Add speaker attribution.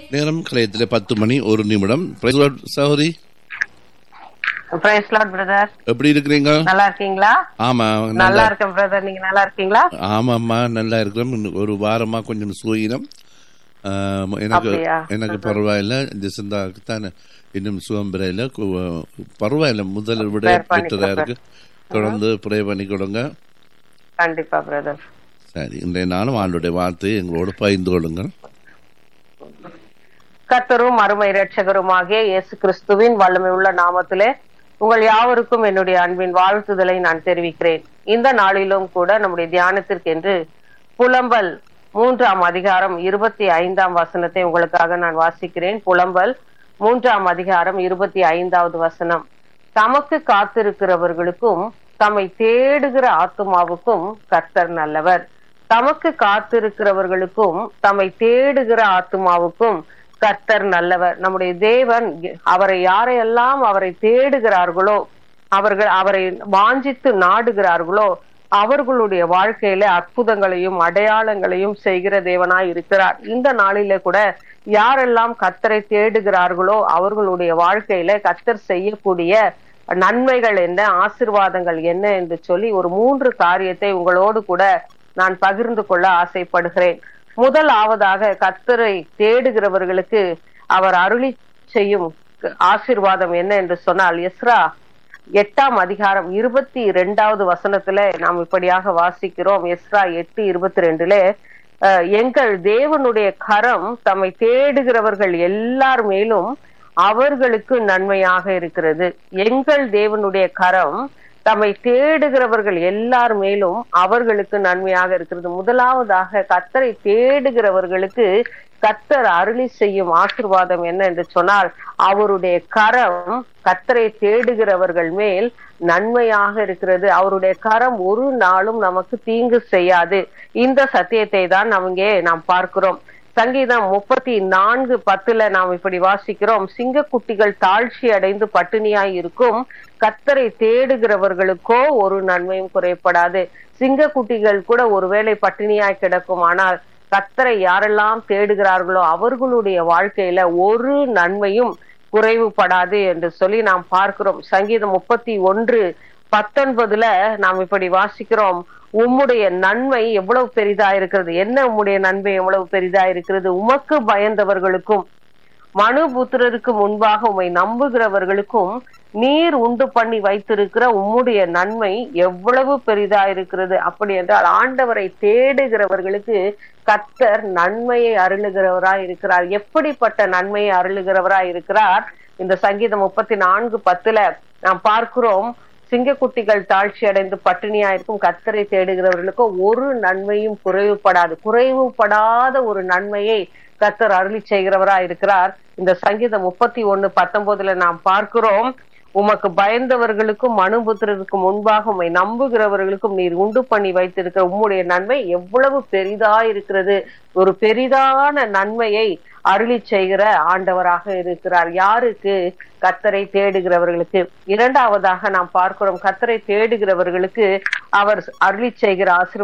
Speaker 1: நேரம் கலையத்தில் பத்து மணி ஒரு நிமிடம் Praise the Lord, சகோதரி
Speaker 2: பிரைஸ் லார்ட் பிரதர்
Speaker 1: எப்படி இருக்கிறீங்க
Speaker 2: நல்லா இருக்கீங்களா
Speaker 1: ஆமா
Speaker 2: நல்லா
Speaker 1: நல்லா
Speaker 2: இருக்கேன் பிரதர் நீங்க நல்லா இருக்கீங்களா
Speaker 1: ஆமாம்மா நல்லா இருக்கிறோம் இன்னும் ஒரு வாரமா கொஞ்சம் சுயினம் ஆம், எனக்கு
Speaker 2: அப்படியா?
Speaker 1: எனக்கு பரவாயில்ல ஜெசந்தாக்கு தான் இன்னும் சுகம் பெறையில கு- பரவாயில்ல முதல் விட
Speaker 2: Prayer பண்ணி
Speaker 1: பெற்றதா இருக்கு தொடர்ந்து ப்ரே பண்ணி கொடுங்க
Speaker 2: கண்டிப்பா பிரதர்
Speaker 1: சரி இன்றைய நாளும் ஆண்டுடைய வார்த்தையை எங்களோடு பகிர்ந்து கொள்ளுங்கள்
Speaker 2: கர்த்தரும் அருமை இரட்சகருமாகிய இயேசு கிறிஸ்துவின் வல்லமை உள்ள நாமத்திலே உங்கள் யாவருக்கும் என்னுடைய அன்பின் வாழ்த்துதலை நான் தெரிவிக்கிறேன் இந்த நாளிலும் கூட நம்முடைய தியானத்திற்கென்று புலம்பல் மூன்றாம் அதிகாரம் இருபத்தி ஐந்தாம் வசனத்தை உங்களுக்காக நான் வாசிக்கிறேன் புலம்பல் மூன்றாம் அதிகாரம் இருபத்தி ஐந்தாவது வசனம் தமக்கு காத்திருக்கிறவர்களுக்கும் தம்மை தேடுகிற ஆத்துமாவுக்கும் கர்த்தர் நல்லவர் தமக்கு காத்திருக்கிறவர்களுக்கும் தம்மை தேடுகிற ஆத்துமாவுக்கும் கர்த்தர் நல்லவர் நம்முடைய தேவன் அவரை யாரையெல்லாம் அவரை தேடுகிறார்களோ அவர்கள் அவரை வாஞ்சித்து நாடுகிறார்களோ அவர்களுடைய வாழ்க்கையில அற்புதங்களையும் அடையாளங்களையும் செய்கிற தேவனாய் இருக்கிறார் இந்த நாளிலே கூட யாரெல்லாம் கத்தரை தேடுகிறார்களோ அவர்களுடைய வாழ்க்கையில கத்தர் செய்யக்கூடிய நன்மைகள் என்ன ஆசிர்வாதங்கள் என்ன என்று சொல்லி ஒரு மூன்று காரியத்தை உங்களோடு கூட நான் பகிர்ந்து கொள்ள ஆசைப்படுகிறேன் முதலாவதாக கத்தரை தேடுகிறவர்களுக்கு அவர் அருளி செய்யும் ஆசிர்வாதம் என்ன என்று சொன்னால் எஸ்ரா எட்டாம் அதிகாரம் இருபத்தி இரண்டாவது வசனத்துல நாம் இப்படியாக வாசிக்கிறோம் எஸ்ரா எட்டு இருபத்தி ரெண்டுல அஹ், எங்கள் தேவனுடைய கரம் தம்மை தேடுகிறவர்கள் எல்லார் மேலும் அவர்களுக்கு நன்மையாக இருக்கிறது எங்கள் தேவனுடைய கரம் தம்மை தேடுகிறவர்கள் எல்லார் மேலும் அவர்களுக்கு நன்மையாக இருக்கிறது முதலாவதாக கத்தரை தேடுகிறவர்களுக்கு கத்தர் அருளி செய்யும் ஆசிர்வாதம் என்ன என்று சொன்னால் அவருடைய கரம் கத்தரை தேடுகிறவர்கள் மேல் நன்மையாக இருக்கிறது அவருடைய கரம் ஒரு நாளும் நமக்கு தீங்கு செய்யாது இந்த சத்தியத்தை தான் நாம் இங்கே நாம் பார்க்கிறோம் சங்கீதம் முப்பத்தி நான்கு பத்துல நாம் இப்படி வாசிக்கிறோம் சிங்கக்குட்டிகள் தாழ்ச்சி அடைந்து பட்டினியாய் இருக்கும் கத்தரை தேடுகிறவர்களுக்கோ ஒரு நன்மையும் குறைப்படாது சிங்கக்குட்டிகள் கூட ஒருவேளை பட்டினியாய் கிடக்கும் ஆனால் கத்தரை யாரெல்லாம் தேடுகிறார்களோ அவர்களுடைய வாழ்க்கையில ஒரு நன்மையும் குறைவுபடாது என்று சொல்லி நாம் பார்க்கிறோம் சங்கீதம் முப்பத்தி ஒன்று பத்தொன்பதுல நாம் இப்படி வாசிக்கிறோம் உம்முடைய நன்மை எவ்வளவு பெரிதா இருக்கிறது என்ன உம்முடைய நன்மை எவ்வளவு பெரிதா இருக்கிறது உமக்கு பயந்தவர்களுக்கும் மனுபுத்திரருக்கு முன்பாக உம்மை நம்புகிறவர்களுக்கும் நீர் உண்டு பண்ணி வைத்திருக்கிற உம்முடைய நன்மை எவ்வளவு பெரிதா இருக்கிறது அப்படி என்றால் ஆண்டவரை தேடுகிறவர்களுக்கு கத்தர் நன்மையை அருளுகிறவராய் இருக்கிறார் எப்படிப்பட்ட நன்மையை அருளுகிறவராய் இருக்கிறார் இந்த சங்கீதம் முப்பத்தி நான்கு பத்துல நாம் பார்க்கிறோம் சிங்கக்குட்டிகள் தாழ்ச்சி அடைந்து பட்டினியா இருக்கும் கத்தரை தேடுகிறவர்களுக்கு ஒரு நன்மையும் குறைவுபடாது குறைவுபடாத ஒரு நன்மையை கத்தர் அருளி செய்கிறவரா இருக்கிறார் இந்த சங்கீதம் முப்பத்தி ஒண்ணு பத்தொன்பதுல நாம் பார்க்கிறோம் உமக்கு பயந்தவர்களுக்கும் மனுபுத்திரருக்கும் முன்பாக உம்மை நம்புகிறவர்களுக்கும் நீர் உண்டு பண்ணி வைத்திருக்கிற உம்முடைய நன்மை எவ்வளவு பெரிதா இருக்கிறது ஒரு பெரிதான நன்மையை அருளி செய்கிற ஆண்டவராக இருக்கிறார் யாருக்கு கத்தரை தேடுகிறவர்களுக்கு இரண்டாவதாக நாம் பார்க்கிறோம் கத்தரை தேடுகிறவர்களுக்கு அவர் அருளி செய்கிற ஆசீர்வாதம்